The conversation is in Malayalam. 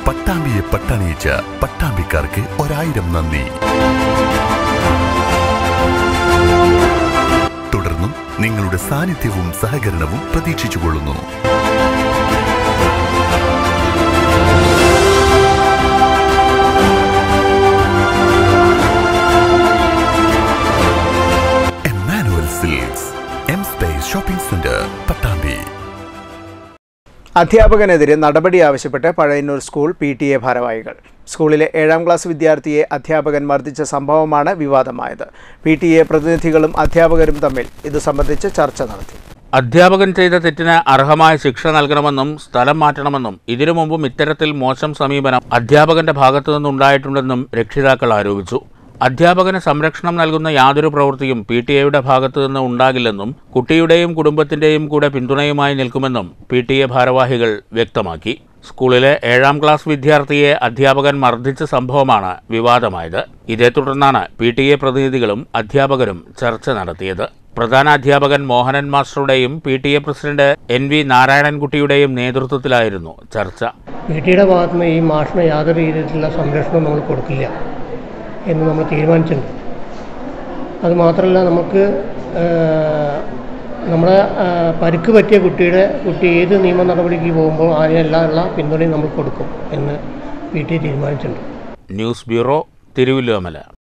പട്ടാമ്പിയെ പട്ടണിയിച്ച പട്ടാമ്പിക്കാർക്ക് ഒരായിരം നന്ദി തുടർന്നും നിങ്ങളുടെ സാന്നിധ്യവും സഹകരണവും പ്രതീക്ഷിച്ചുകൊള്ളുന്നു Emmanuel silks M space shopping centre Pattambi അധ്യാപകനെതിരെ നടപടി ആവശ്യപ്പെട്ട് Pazhayannur school P T A ഭാരവാഹികൾ സ്കൂളിലെ ഏഴാം ക്ലാസ് വിദ്യാർത്ഥിയെ അധ്യാപകൻ മർദ്ദിച്ച സംഭവമാണ് വിവാദമായത് പി ടി എ പ്രതിനിധികളും അധ്യാപകരും തമ്മിൽ ഇത് സംബന്ധിച്ച് ചർച്ച നടത്തി അധ്യാപകൻ ചെയ്ത തെറ്റിന് അർഹമായ ശിക്ഷ നൽകണമെന്നും സ്ഥലം മാറ്റണമെന്നും ഇതിനു മുമ്പും ഇത്തരത്തിൽ മോശം സമീപനം അധ്യാപകന്റെ ഭാഗത്തു നിന്നുണ്ടായിട്ടുണ്ടെന്നും രക്ഷിതാക്കൾ ആരോപിച്ചു അധ്യാപകന് സംരക്ഷണം നൽകുന്ന യാതൊരു പ്രവൃത്തിയും പി ടി എയുടെ ഭാഗത്തു നിന്ന് ഉണ്ടാകില്ലെന്നും കുട്ടിയുടെയും കുടുംബത്തിന്റെയും കൂടെ പിന്തുണയുമായി നിൽക്കുമെന്നും പി ടി എ ഭാരവാഹികൾ വ്യക്തമാക്കി സ്കൂളിലെ ഏഴാം ക്ലാസ് വിദ്യാർത്ഥിയെ അധ്യാപകൻ മർദ്ദിച്ച സംഭവമാണ് വിവാദമായത് ഇതേ തുടർന്നാണ് പി ടി എ പ്രതിനിധികളും അധ്യാപകരും ചർച്ച നടത്തിയത് പ്രധാന അധ്യാപകൻ മോഹനൻ മാസ്റ്ററുടെയും P T A president N V നാരായണൻകുട്ടിയുടെയും നേതൃത്വത്തിലായിരുന്നു ചർച്ച പി ടിയുടെ ഭാഗത്തു നിന്ന് ഈ മാഷിന് യാതൊരു രീതിയിലുള്ള സംരക്ഷണവും നമ്മൾ കൊടുക്കില്ല എന്ന് നമ്മൾ തീരുമാനിച്ചിട്ടുണ്ട് അത് മാത്രമല്ല നമുക്ക് ഏഹ്, നമ്മുടെ ഏഹ്, പരിക്ക് പറ്റിയ കുട്ടിയുടെ കുട്ടി ഏത് നിയമ നടപടിക്ക് പോകുമ്പോൾ അതിനെല്ലാമുള്ള പിന്തുണയും നമ്മൾ കൊടുക്കും എന്ന് പി ടി തീരുമാനിച്ചിട്ടുണ്ട് ന്യൂസ് ബ്യൂറോ തിരുവല്ലോമല